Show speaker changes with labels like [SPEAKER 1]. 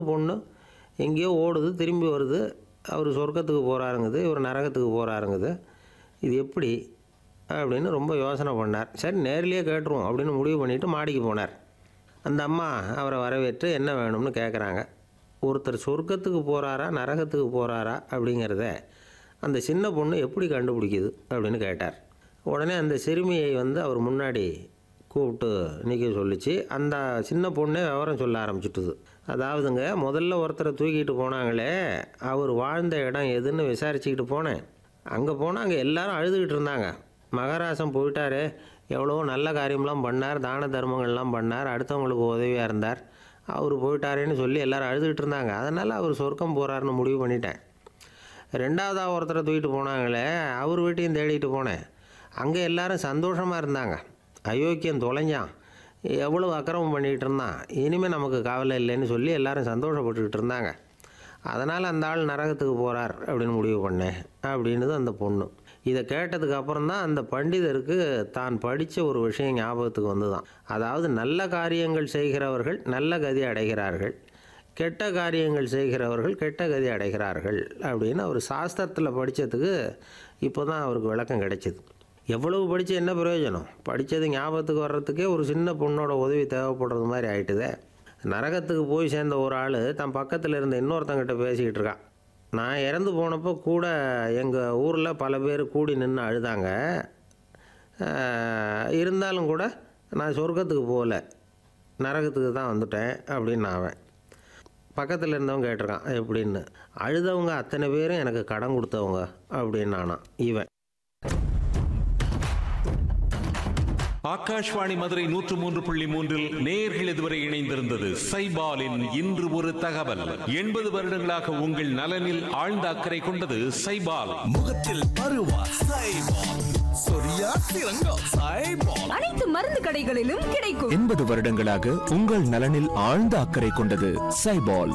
[SPEAKER 1] பொண்ணு எங்கேயோ ஓடுது திரும்பி வருது அவர் சொர்க்கத்துக்கு போகிறாருங்குது இவர் நரகத்துக்கு போகிறாருங்குது இது எப்படி அப்படின்னு ரொம்ப யோசனை பண்ணார் சரி நேர்லேயே கேட்டுருவோம் அப்படின்னு முடிவு பண்ணிவிட்டு மாடிக்கு போனார் அந்த அம்மா அவரை வரவேற்று என்ன வேணும்னு கேட்குறாங்க ஒருத்தர் சொர்க்கத்துக்கு போகிறாரா நரகத்துக்கு போகிறாரா அப்படிங்கிறத அந்த சின்ன பொண்ணு எப்படி கண்டுபிடிக்குது அப்படின்னு கேட்டார் உடனே அந்த சிறுமியை வந்து அவர் முன்னாடி கூப்பிட்டு நிற்க சொல்லிச்சு அந்த சின்ன பொண்ணே விவரம் சொல்ல ஆரம்பிச்சுட்டுது அதாவதுங்க முதல்ல ஒருத்தரை தூக்கிட்டு போனாங்களே அவர் வாழ்ந்த இடம் எதுன்னு விசாரிச்சுக்கிட்டு போனேன் அங்கே போனால் அங்கே எல்லாரும் அழுதுகிட்டு இருந்தாங்க மகாராசம் போயிட்டாரே எவ்வளவோ நல்ல காரியம்லாம் பண்ணார் தான தர்மங்கள்லாம் பண்ணார் அடுத்தவங்களுக்கு உதவியாக இருந்தார் அவர் போயிட்டாரேன்னு சொல்லி எல்லாரும் அழுதுகிட்டு இருந்தாங்க அதனால் அவர் சொர்க்கம் போகிறாருன்னு முடிவு பண்ணிட்டேன் ரெண்டாவதாக ஒருத்தரை தூக்கிட்டு போனாங்களே அவர் வீட்டையும் தேடிட்டு போனேன் அங்கே எல்லாரும் சந்தோஷமாக இருந்தாங்க அயோக்கியம் தொலைஞ்சான் எவ்வளோ அக்கிரமம் பண்ணிகிட்டு இருந்தான் இனிமேல் நமக்கு கவலை இல்லைன்னு சொல்லி எல்லாரும் சந்தோஷப்பட்டுக்கிட்டு இருந்தாங்க அதனால் அந்த ஆள் நரகத்துக்கு போகிறார் அப்படின்னு முடிவு பண்ணேன் அப்படின்னுது அந்த பொண்ணு இதை கேட்டதுக்கு அப்புறம் தான் அந்த பண்டிதருக்கு தான் படித்த ஒரு விஷயம் ஞாபகத்துக்கு வந்து தான் அதாவது நல்ல காரியங்கள் செய்கிறவர்கள் நல்ல கதி அடைகிறார்கள் கெட்ட காரியங்கள் செய்கிறவர்கள் கெட்ட கதி அடைகிறார்கள் அப்படின்னு அவர் சாஸ்திரத்தில் படித்ததுக்கு இப்போ தான் அவருக்கு விளக்கம் கிடைச்சிது எவ்வளவு படித்து என்ன பிரயோஜனம் படித்தது ஞாபகத்துக்கு வர்றதுக்கே ஒரு சின்ன பொண்ணோட உதவி தேவைப்படுறது மாதிரி ஆயிட்டுதே நரகத்துக்கு போய் சேர்ந்த ஒரு ஆள் தன் பக்கத்தில் இருந்த இன்னொருத்தங்கிட்ட பேசிக்கிட்டு இருக்கான் நான் இறந்து போனப்போ கூட எங்கள் ஊரில் பல பேர் கூடி நின்று அழுதாங்க ஆஹ், இருந்தாலும் கூட நான் சொர்க்கத்துக்கு போகல நரகத்துக்கு தான் வந்துட்டேன் அப்படின்னு அவன் பக்கத்தில் இருந்தவன் கேட்டிருக்கான் எப்படின்னு அழுதவங்க அத்தனை பேரும் எனக்கு கடன் கொடுத்தவங்க அப்படின்னு நானான் இவன்
[SPEAKER 2] ஆகாஷ்வாணி மதுரை நூற்று மூன்று புள்ளி மூன்றில் நேர்கள் இதுவரை இணைந்திருந்தது சைபாலின் இன்று ஒரு தகவல் எண்பது வருடங்களாக உங்கள் நலனில் ஆழ்ந்த அக்கறை கொண்டது சைபால்
[SPEAKER 3] முகத்தில் பருவா சைபால் சொரியா சிறங்கம் சைபால்
[SPEAKER 4] அனைத்து மருந்து கடைகளிலும் கிடைக்கும்
[SPEAKER 5] எண்பது வருடங்களாக உங்கள் நலனில் ஆழ்ந்த அக்கறை கொண்டது சைபால்